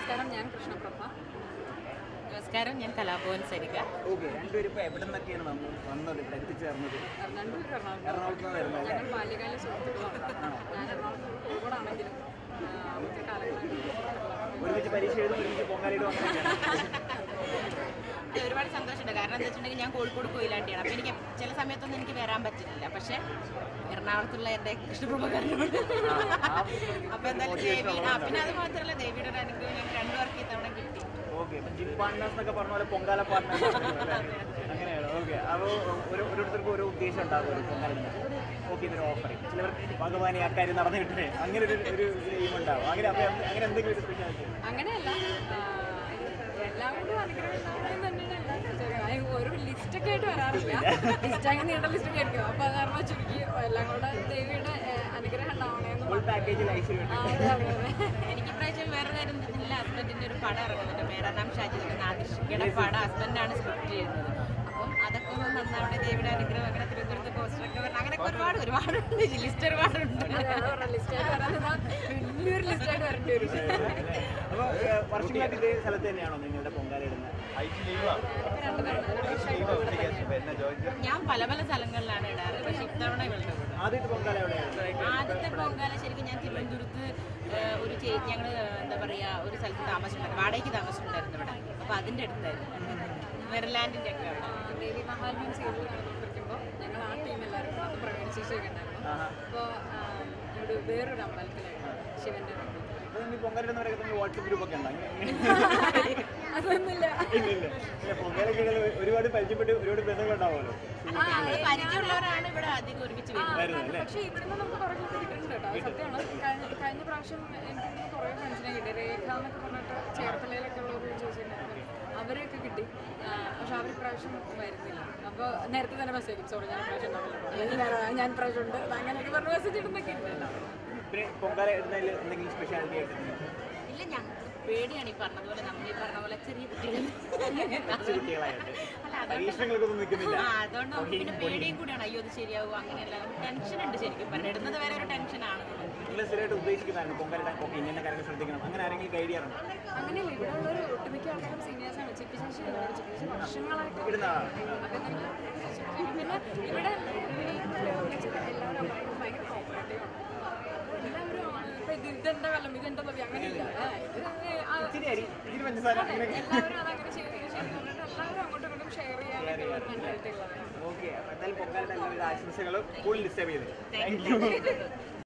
നമസ്കാരം ഞാൻ കൃഷ്ണപ്രഭ നമസ്കാരം ഞാൻ കലാഭവൻ സരിക ഓക്കെ രണ്ടുപേരും ഇപ്പോൾ എവിടെ നിന്നൊക്കെയാണ് വന്നു വന്നത് ഇവിടെ എത്തിച്ചേർന്നത് രണ്ടുപേരും എറണാകുളം എറണാകുളത്ത് നിന്ന് വരുന്നത് ഞങ്ങൾ ബാല്യകാല സുഹൃത്തുക്കളാണ് ഞാൻ എറണാകുളം കോഴിക്കോടാണെങ്കിലും ആ, അവിടുത്തെ കാലങ്ങളാണ് ഒരുമിച്ച് പരീക്ഷ എഴുതും ഒരുമിച്ച് പൊങ്കാലയിടും അങ്ങനെയൊക്കെയാണ് അത് ഒരുപാട് സന്തോഷമുണ്ട് കാരണം എന്താ വെച്ചിട്ടുണ്ടെങ്കിൽ ഞാൻ കോഴിക്കോട് കൊയിലാണ്ടിയാണ് അപ്പോൾ എനിക്ക് ചില സമയത്തൊന്നും എനിക്ക് വരാൻ പറ്റുന്നില്ല പക്ഷേ എറണാകുളത്തുള്ള എൻ്റെ കൃഷ്ണപ്രഭകാരനോട് അപ്പോൾ എന്തായാലും ദേവി ആ പിന്നെ അത് മാത്രമല്ല ദേവിയുടെ ഒരു അനുഗ്രഹം ഞങ്ങൾക്ക് രണ്ടു പേർക്ക് ഇത്തവണ കിട്ടി ഓക്കെ ഇപ്പം ജിം പാർട്ട്നേഴ്സ് എന്നൊക്കെ പറഞ്ഞ പോലെ പൊങ്കാല പാർട്ട്നേഴ്സ് അങ്ങനെയാണ് ഓക്കെ അപ്പോൾ ഒരു ഓരോരുത്തർക്കും ഓരോ ഉദ്ദേശം ഉണ്ടാകും ഒരു പൊങ്കാലിന് ഓക്കെ ഇതൊരു ഓഫറിങ് ചിലവർക്ക് ഭഗവാനെ ആ കാര്യം നടന്നു കിട്ടണേ അങ്ങനെ ഒരു ഒരു എയിം ഉണ്ടാവും അങ്ങനെ അപ്പോൾ അങ്ങനെ എന്തെങ്കിലും ഒരു സ്പെഷ്യാലിറ്റി അങ്ങനെയല്ല ആ, എല്ലാവരും അനുഗ്രഹം ഉണ്ടാവണമെന്ന് തന്നെയാണ് എല്ലാവരും വിചാരിക്കുന്നത്. അത് ഒരു ലിസ്റ്റൊക്കെ ആയിട്ട് വരാറില്ല ലിസ്റ്റ് അങ്ങനെ നീണ്ട ലിസ്റ്റൊക്കെ ആയിരിക്കും അപ്പോൾ അത് കാരണം ചുരുക്കി എല്ലാം കൂടെ ദേവിയുടെ ഏ, അനുഗ്രഹം ഉണ്ടാവണേന്ന് ഫുൾ പറഞ്ഞു. പാക്കേജിൽ ഐശ്വര്യം ആ, അതെ അതെ അതെ എനിക്ക് ഇപ്രാവശ്യം വേറെ കാര്യം എന്താ വെച്ചാൽ ഹസ്ബൻഡിൻ്റെ ഒരു പടം ഇറങ്ങുന്നുണ്ട് മേരാ നാം ഷാജിദ് നാദിർഷിക്കയുടെ പടം ഹസ്ബൻഡാണ് സ്ക്രിപ്റ്റ് ചെയ്യുന്നത് അപ്പം അതൊക്കെ ഒന്ന് നന്നാവട്ടെ ദേവിയുടെ അനുഗ്രഹം അങ്ങനെ തിരുവനന്തപുരത്ത് പോസ്റ്ററൊക്കെ വരണം അങ്ങനെയൊക്കെ ഒരുപാട് ഒരുപാടുണ്ട് ലിസ്റ്റ് ഒരുപാടുണ്ട് ലിസ്റ്റായിട്ട് വരാൻ വലിയൊരു ലിസ്റ്റായിട്ട് വരേണ്ടി വരും അപ്പോൾ വർഷങ്ങളായിട്ട് ഇതേ സ്ഥലത്ത് തന്നെയാണോ നിങ്ങളുടെ പൊങ്കാല ഇടുന്നത് ഞാനിപ്പോൾ രണ്ട് തവണ രണ്ട് വർഷമായിട്ട് ഇവിടെ തന്നെയാണ് ഞാൻ പല പല സ്ഥലങ്ങളിലാണ് ഇടാറ് പക്ഷെ ഇത്തവണ ഇവളുടെ കൂടെ ആദ്യത്തെ പൊങ്കാല എവിടെയാണ് ആദ്യത്തെ പൊങ്കാല ശരിക്കും ഞാൻ തിരുവനന്തപുരത്ത് ഏഹ്, ഒരു ചേ ഞങ്ങൾ എന്താ പറയുക ഒരു സ്ഥലത്ത് താമസിച്ചിട്ടുണ്ടായിരുന്നു വാടകയ്ക്ക് താമസിച്ചിട്ടുണ്ടായിരുന്നു ഇവിടെ അപ്പോൾ അതിൻ്റെ അടുത്തായിരുന്നു നെതർലാൻഡിൻ്റെ ഒക്കെ അവിടെ ദേവി മഹാത്മ്യം സീരിയൽ നടന്നുകൊണ്ടിരിക്കുമ്പോൾ ഞങ്ങൾ ആ ടീം എല്ലാവരും കൂടെ അന്ന് പ്രവീണ ശിശുവൊക്കെ ഉണ്ടായിരുന്നു ആഹാ. അപ്പോൾ ഇവിടെ വേറൊരു അമ്പലത്തിലായിരുന്നു ശിവന്റെ ഒരു അമ്പലത്തിൽ. അപ്പോൾ നിങ്ങൾ പൊങ്കാലിടുന്നവരൊക്കെ നിങ്ങൾ വാട്സപ്പ് ഗ്രൂപ്പൊക്കെ ഉണ്ടോ അങ്ങനെ അതൊന്നുമില്ല ഇല്ല ഇല്ല ഇല്ല പൊങ്കാലൊക്കെ ഇടുന്നത് ഒരുപാട് പരിചയപ്പെട്ട് ഒരുപാട് ബന്ധങ്ങളുണ്ടാവുമല്ലോ ആ, നമ്മള് പരിചയമുള്ളവരാണ് ഇവിടെ അധികം ഒരുമിച്ച് ആ, വരുന്നത് അതെ. പക്ഷേ ഇവിടുന്ന് നമുക്ക് കുറേ കൂടി കിട്ടുന്നുണ്ട് കേട്ടോ അത് സത്യമാണ് കഴിഞ്ഞ കഴിഞ്ഞ പ്രാവശ്യം എനിക്ക് ഇവിടുന്ന് കുറേ ഫ്രണ്ട്സിനെ കിട്ടി രേഖ എന്നൊക്കെ പറഞ്ഞിട്ട് ചേർത്തലയിലൊക്കെ ഉള്ള ഒരു ചേച്ചിണ്ടായിരുന്നു അവരെയൊക്കെ കിട്ടി ആ, പക്ഷെ അവർ പ്രാവശ്യം വരുന്നില്ല അപ്പോൾ നേരത്തെ തന്നെ മെസ്സേജ് അയക്കും സോറി ഞാൻ പ്രാവശ്യം ഉണ്ടാവില്ല അല്ലെങ്കിൽ വേറെ ഞാൻ പ്രാവശ്യം ഉണ്ട് അങ്ങനെയൊക്കെ പറഞ്ഞ് മെസ്സേജ് ഇടുന്നൊക്കെ ഉണ്ടല്ലോ പിന്നെ പൊങ്കാല ഇടുന്നതിൽ എന്തെങ്കിലും സ്പെഷ്യാലിറ്റി ആയിട്ട് ഇല്ല ഞങ്ങൾക്ക് പേടിയാണ് ഈ പറഞ്ഞതുപോലെ നമ്മൾ ഈ പറഞ്ഞ പോലെ ചെറിയ കുട്ടികൾ കുട്ടികളായിട്ട് അല്ല അതുകൊണ്ട് പരീക്ഷണങ്ങൾക്കൊന്നും നിൽക്കുന്നില്ല ആ അതുകൊണ്ട് നമുക്ക് പിന്നെ പേടിയും കൂടിയാണ് അയ്യോ ഇത് ശരിയാവും അങ്ങനെയല്ല നമുക്ക് ടെൻഷൻ ഉണ്ട് ശരിക്കും പറഞ്ഞാൽ ഇടുന്നത് വരെ ഒരു ടെൻഷനാണ് നമുക്ക് നിങ്ങൾ സ്ഥിരമായിട്ട് ഉദ്ദേശിക്കുന്നതാണ് പൊങ്കാലിടാൻ ഓക്കെ ഇന്ന കാര്യങ്ങൾ ശ്രദ്ധിക്കണം അങ്ങനെ ആരെങ്കിലും ഗൈഡ് ചെയ്യാറുണ്ട് അങ്ങനെയല്ല ഇവിടെ ഉള്ളൊരു ഒട്ടുമിക്ക ആൾക്കാരും സീനിയേഴ്സാണ് ചിപ്പി ശശി ഉണ്ട് ചിപ്പി ശശി വർഷങ്ങളായിട്ട് ഇടുന്ന ആളാണ് അപ്പം നിങ്ങൾ പിന്നെ ഇവിടെ വിളിച്ചത് എല്ലാവരും അമ്മയും ഭയങ്കര കോപ്പറേറ്റീവ് ആണ് എല്ലാവരും ഇപ്പം ഇത് ഇതെൻ്റെ വെള്ളം ഇതെൻ്റെ തവി അങ്ങനെയില്ല ആ, ഇത് ആ, ഇച്ചിരി അരി ഇച്ചിരി പഞ്ചസാര അങ്ങനെ എല്ലാവരും അതങ്ങനെ ചെയ്ത് ചെയ്ത് പറഞ്ഞിട്ട് എല്ലാവരും അങ്ങോട്ടും ഇങ്ങോട്ടും ഷെയർ ചെയ്യാനൊക്കെ ഉള്ള മെൻറ്റാലിറ്റി ഉള്ളതാണ് ഓക്കെ അപ്പോൾ എന്തായാലും പൊങ്കാലിന്റെ എല്ലാവിധ ആശംസകളും കൂടുതൽ ഡിസ്റ്റർബ് ചെയ്ത് താങ്ക് യു